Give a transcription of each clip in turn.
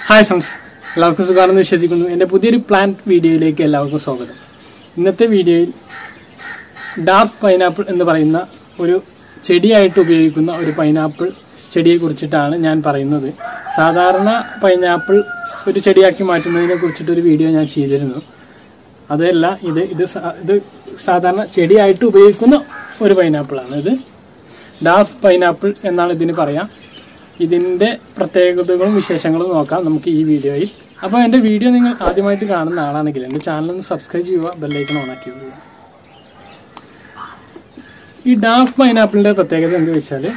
hi friends എല്ലാവർക്കും സുഖമാണെന്ന് വിശ്വസിക്കുന്നു എൻ്റെ പുതിയൊരു പ്ലാന്റ് വീഡിയോയിലേക്ക് എല്ലാവർക്കും സ്വാഗതം ഇന്നത്തെ വീഡിയോയിൽ ഡാർക്ക് പൈനാപ്പിൾ എന്ന് പറയുന്ന ഒരു ചെടിയായിട്ട് ഉപയോഗിക്കുന്ന ഒരു പൈനാപ്പിൾ ചെടിയെ കുറിച്ചിട്ടാണ് ഞാൻ പറയുന്നത് സാധാരണ പൈനാപ്പിൾ ഒരു ചെടിയാക്കി മാറ്റുന്നതിനെ കുറിച്ചിട്ടൊരു വീഡിയോ ഞാൻ ചെയ്തിരുന്നു അതല്ല ഇത് ഇത് സാ- ഇത് സാധാരണ ചെടിയായിട്ട് ഉപയോഗിക്കുന്ന ഒരു പൈനാപ്പിളാണ് ഇത് ഡാർക്ക് പൈനാപ്പിൾ എന്നാണ് ഇതിന് പറയാം ഇതിൻ്റെ പ്രത്യേകതകളും വിശേഷങ്ങളും നോക്കാം നമുക്ക് ഈ വീഡിയോയിൽ അപ്പോൾ എൻ്റെ വീഡിയോ നിങ്ങൾ ആദ്യമായിട്ട് കാണുന്ന ആളാണെങ്കിൽ എൻ്റെ ചാനൽ ഒന്ന് സബ്സ്ക്രൈബ് ചെയ്യുക ബെല്ലൈക്കൺ ഓണാക്കി വെക്കുക ഈ ഡാർക്ക് പൈനാപ്പിളിൻ്റെ പ്രത്യേകത എന്ത് വെച്ചാൽ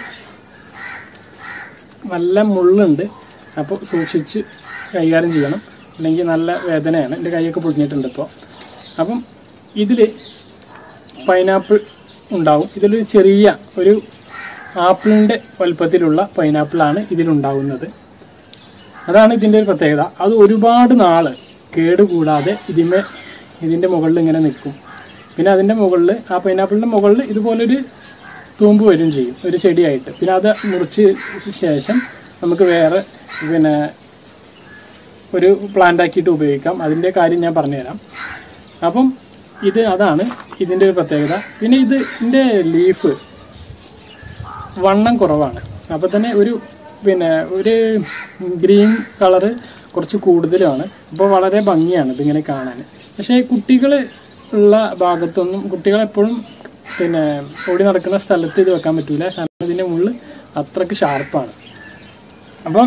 നല്ല മുള്ളുണ്ട് അപ്പോൾ സൂക്ഷിച്ച് കൈകാര്യം ചെയ്യണം അല്ലെങ്കിൽ നല്ല വേദനയാണ് എൻ്റെ കൈയൊക്കെ പൊളിഞ്ഞിട്ടുണ്ട് ഇപ്പോൾ അപ്പം ഇതിൽ പൈനാപ്പിൾ ഉണ്ടാവും ഇതിലൊരു ചെറിയ ഒരു ആപ്പിളിൻ്റെ വലുപ്പത്തിലുള്ള പൈനാപ്പിളാണ് ഇതിലുണ്ടാവുന്നത് അതാണ് ഇതിൻ്റെ ഒരു പ്രത്യേകത അത് ഒരുപാട് നാൾ കേടുകൂടാതെ ഇതിന്മേ ഇതിൻ്റെ മുകളിൽ ഇങ്ങനെ നിൽക്കും പിന്നെ അതിൻ്റെ മുകളിൽ ആ പൈനാപ്പിളിൻ്റെ മുകളിൽ ഇതുപോലൊരു തൂമ്പ് വരും ചെയ്യും ഒരു ചെടിയായിട്ട് പിന്നെ അത് മുറിച്ച് ശേഷം നമുക്ക് വേറെ പിന്നെ ഒരു പ്ലാന്റ് ആക്കിയിട്ട് ഉപയോഗിക്കാം അതിൻ്റെ കാര്യം ഞാൻ പറഞ്ഞുതരാം അപ്പം ഇത് അതാണ് ഇതിൻ്റെ ഒരു പ്രത്യേകത പിന്നെ ഇത് ഇതിൻ്റെ ലീഫ് വണ്ണം കുറവാണ് അപ്പോൾ തന്നെ ഒരു പിന്നെ ഒരു ഗ്രീൻ കളറ് കുറച്ച് കൂടുതലാണ് അപ്പോൾ വളരെ ഭംഗിയാണ് ഇതിങ്ങനെ കാണാൻ പക്ഷേ കുട്ടികൾ ഉള്ള ഭാഗത്തൊന്നും കുട്ടികളെപ്പോഴും പിന്നെ ഓടി നടക്കുന്ന സ്ഥലത്ത് ഇത് വെക്കാൻ പറ്റൂല കാരണം ഇതിൻ്റെ മുള്ളിൽ അത്രയ്ക്ക് ഷാർപ്പാണ് അപ്പം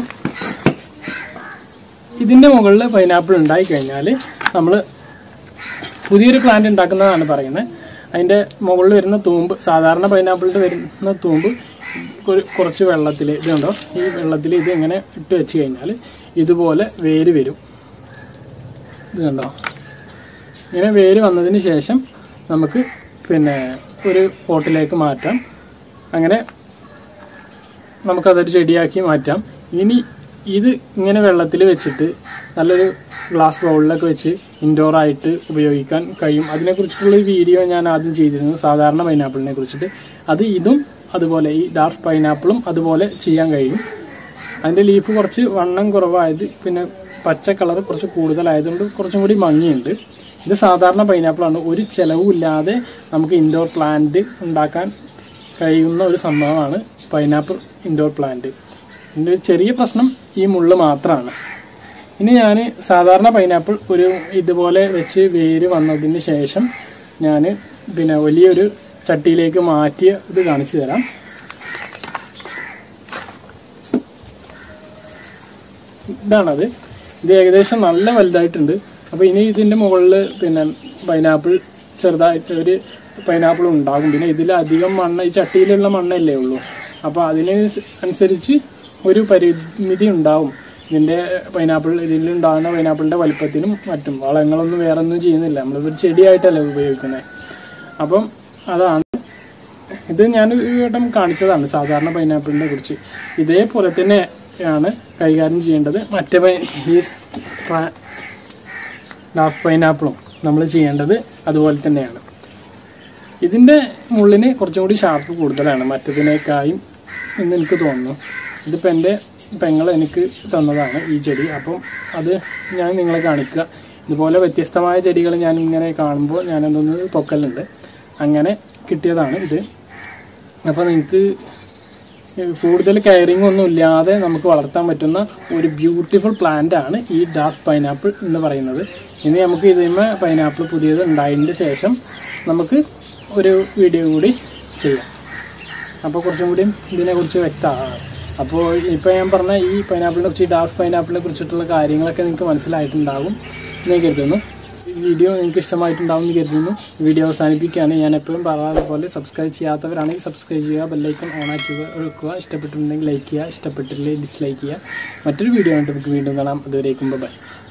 ഇതിൻ്റെ മുകളിൽ പൈനാപ്പിൾ ഉണ്ടായി കഴിഞ്ഞാൽ നമ്മൾ പുതിയൊരു പ്ലാന്റ് ഉണ്ടാക്കുന്നതാണ് പറയുന്നത് അതിൻ്റെ മുകളിൽ വരുന്ന തൂമ്പ് സാധാരണ പൈനാപ്പിളിൻ്റെ വരുന്ന തൂമ്പ് ഒരു കുറച്ച് വെള്ളത്തിൽ ഇതുണ്ടോ ഈ വെള്ളത്തിൽ ഇത് ഇങ്ങനെ ഇട്ട് വെച്ച് കഴിഞ്ഞാൽ ഇതുപോലെ വേര് വരും ഇത് കണ്ടോ ഇങ്ങനെ വേര് വന്നതിന് ശേഷം നമുക്ക് പിന്നെ ഒരു പോട്ടിലേക്ക് മാറ്റാം അങ്ങനെ നമുക്കതൊരു ചെടിയാക്കി മാറ്റാം ഇനി ഇത് ഇങ്ങനെ വെള്ളത്തിൽ വെച്ചിട്ട് നല്ലൊരു ഗ്ലാസ് ബൗളിലൊക്കെ വെച്ച് ഇൻഡോർ ആയിട്ട് ഉപയോഗിക്കാൻ കഴിയും അതിനെക്കുറിച്ചിട്ടുള്ള ഒരു വീഡിയോ ഞാൻ ആദ്യം ചെയ്തിരുന്നു സാധാരണ പൈനാപ്പിളിനെ കുറിച്ചിട്ട് അത് ഇതും അതുപോലെ ഈ ഡാർക്ക് പൈനാപ്പിളും അതുപോലെ ചെയ്യാൻ കഴിയും അതിൻ്റെ ലീഫ് കുറച്ച് വണ്ണം കുറവായത് പിന്നെ പച്ച കളർ കുറച്ച് കൂടുതലായതുകൊണ്ട് കുറച്ചും കൂടി ഭംഗിയുണ്ട് ഇത് സാധാരണ പൈനാപ്പിളാണ് ഒരു ചിലവുമില്ലാതെ നമുക്ക് ഇൻഡോർ പ്ലാന്റ് ഉണ്ടാക്കാൻ കഴിയുന്ന ഒരു സംഭവമാണ് പൈനാപ്പിൾ ഇൻഡോർ പ്ലാന്റ് ഇതിൻ്റെ ഒരു ചെറിയ പ്രശ്നം ഈ മുള്ള് മാത്രമാണ് ഇനി ഞാൻ സാധാരണ പൈനാപ്പിൾ ഒരു ഇതുപോലെ വെച്ച് വേര് വന്നതിന് ശേഷം ഞാൻ പിന്നെ വലിയൊരു ചട്ടിയിലേക്ക് മാറ്റിയ ഇത് കാണിച്ചു തരാം ഇതാണത് ഇത് ഏകദേശം നല്ല വലുതായിട്ടുണ്ട് അപ്പോൾ ഇനി ഇതിൻ്റെ മുകളിൽ പിന്നെ പൈനാപ്പിൾ ചെറുതായിട്ട് ഒരു പൈനാപ്പിൾ ഉണ്ടാകും പിന്നെ ഇതിലധികം മണ്ണ് ഈ ചട്ടിയിലുള്ള മണ്ണല്ലേ ഉള്ളൂ അപ്പോൾ അതിന് അനുസരിച്ച് ഒരു പരിമിതി ഉണ്ടാവും ഇതിൻ്റെ പൈനാപ്പിൾ ഇതിലുണ്ടാകുന്ന പൈനാപ്പിളിൻ്റെ വലിപ്പത്തിനും മറ്റും വളങ്ങളൊന്നും വേറെ ഒന്നും ചെയ്യുന്നില്ല നമ്മളിപ്പോൾ ചെടിയായിട്ടല്ലേ ഉപയോഗിക്കുന്നത് അപ്പം അതാണ് ഇത് ഞാൻ ഒരു വട്ടം കാണിച്ചതാണ് സാധാരണ പൈനാപ്പിളിനെ കുറിച്ച് ഇതേപോലെ തന്നെയാണ് കൈകാര്യം ചെയ്യേണ്ടത് മറ്റേ പൈ ഈ പ്ലാ- ഡാർക്ക് പൈനാപ്പിളും നമ്മൾ ചെയ്യേണ്ടത് അതുപോലെ തന്നെയാണ് ഇതിൻ്റെ മുള്ളിന് കുറച്ചും കൂടി ഷാർപ്പ് കൂടുതലാണ് മറ്റതിനേക്കായും എന്ന് എനിക്ക് തോന്നുന്നു ഇതിപ്പോൾ എൻ്റെ പെങ്ങൾ എനിക്ക് തന്നതാണ് ഈ ചെടി അപ്പം അത് ഞാൻ നിങ്ങളെ കാണിക്കുക ഇതുപോലെ വ്യത്യസ്തമായ ചെടികൾ ഞാൻ ഇങ്ങനെ കാണുമ്പോൾ ഞാനതൊന്ന് പൊക്കലുണ്ട് അങ്ങനെ കിട്ടിയതാണ് ഇത് അപ്പോൾ നിങ്ങൾക്ക് കൂടുതൽ കെയറിങ് ഒന്നും ഇല്ലാതെ നമുക്ക് വളർത്താൻ പറ്റുന്ന ഒരു ബ്യൂട്ടിഫുൾ പ്ലാന്റ് ആണ് ഈ ഡാർക്ക് പൈനാപ്പിൾ എന്ന് പറയുന്നത് ഇനി നമുക്ക് ഇതിന്മേ പൈനാപ്പിൾ പുതിയത് ഉണ്ടായതിൻ്റെ ശേഷം നമുക്ക് ഒരു വീഡിയോ കൂടി ചെയ്യാം അപ്പോൾ കുറച്ചും കൂടി ഇതിനെക്കുറിച്ച് വ്യക്തമാണ് അപ്പോൾ ഇപ്പോൾ ഞാൻ പറഞ്ഞ ഈ പൈനാപ്പിളിനെ കുറിച്ച് ഡാർക്ക് പൈനാപ്പിളിനെ കുറിച്ചിട്ടുള്ള കാര്യങ്ങളൊക്കെ നിങ്ങൾക്ക് മനസ്സിലായിട്ടുണ്ടാകും എന്ന് ഞാൻ കരുതുന്നു ഈ വീഡിയോ നിങ്ങൾക്ക് ഇഷ്ടമായിട്ടുണ്ടാവും എന്ന് കരുതുന്നു വീഡിയോ അവസാനിപ്പിക്കുകയാണ് ഞാൻ എപ്പോഴും പറയാറ് പോലെ സബ്സ്ക്രൈബ് ചെയ്യാത്തവരാണെങ്കിൽ സബ്സ്ക്രൈബ് ചെയ്യുക ബെല്ലൈക്കൺ ഓൺ ആക്കി വെക്കുക ഇഷ്ടപ്പെട്ടിട്ടുണ്ടെങ്കിൽ ലൈക്ക് ചെയ്യുക ഇഷ്ടപ്പെട്ടില്ലെങ്കിൽ ഡിസ്ലൈക്ക് ചെയ്യുക മറ്റൊരു വീഡിയോ ആയിട്ട് നമുക്ക് വീണ്ടും കാണാം അതുവരേക്കും ബൈ